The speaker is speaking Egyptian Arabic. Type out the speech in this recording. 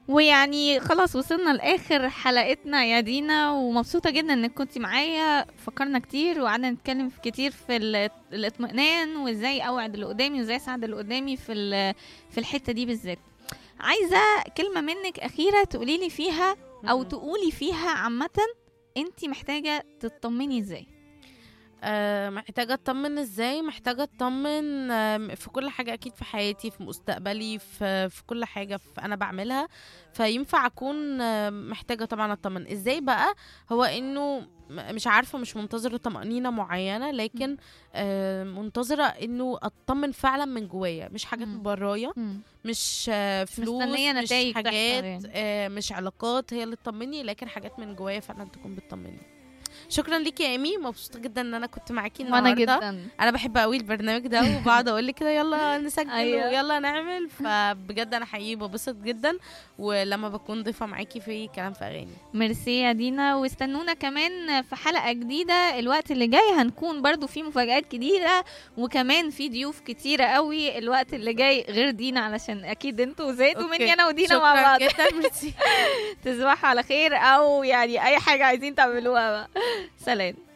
ويعني خلاص وصلنا لاخر حلقتنا يا دينا ومبسوطه جدا انك كنت معايا فكرنا كتير وقعدنا نتكلم في كتير في ال- الاطمئنان وازاي اوعد اللي قدامي وازاي اساعد اللي قدامي في ال- في الحته دي بالذات عايزه كلمه منك اخيره تقولي لي فيها او مم. تقولي فيها عامه انت محتاجه تطمني ازاي آه، محتاجة اطمن ازاي محتاجة اطمن آم، في كل حاجة اكيد في حياتي في مستقبلي في, في كل حاجة في انا بعملها فينفع اكون آم، محتاجة طبعا اطمن ازاي بقى هو انه م- مش عارفة مش منتظرة طمأنينة معينة لكن آه، منتظرة انه اطمن فعلا من جوايا مش حاجات مم. من برايا مش آه، فلوس مستنية مش نتايج تحصل حاجات يعني. آه، مش علاقات هي اللي تطمني لكن حاجات من جوايا فعلا تكون بتطمني شكرا ليكي يا ايمي مبسوطه جدا ان انا كنت معاكي وانا النهارده جدا انا بحب قوي البرنامج ده وبقعد اقول لك كده يلا نسجل أيوة. ويلا نعمل فبجد انا حقيقي ببسط جدا ولما بكون ضيفه معاكي في كلام في اغاني ميرسي يا دينا واستنونا كمان في حلقة جديدة الوقت اللي جاي هنكون برضو في مفاجآت جديدة وكمان في ضيوف كتيرة قوي الوقت اللي جاي غير دينا علشان أكيد انتوا زهقتوا أوكي. مني أنا ودينا مع شكراً بعض جدا ميرسي تصبحوا على خير أو يعني أي حاجة عايزين تعملوها بقى سلام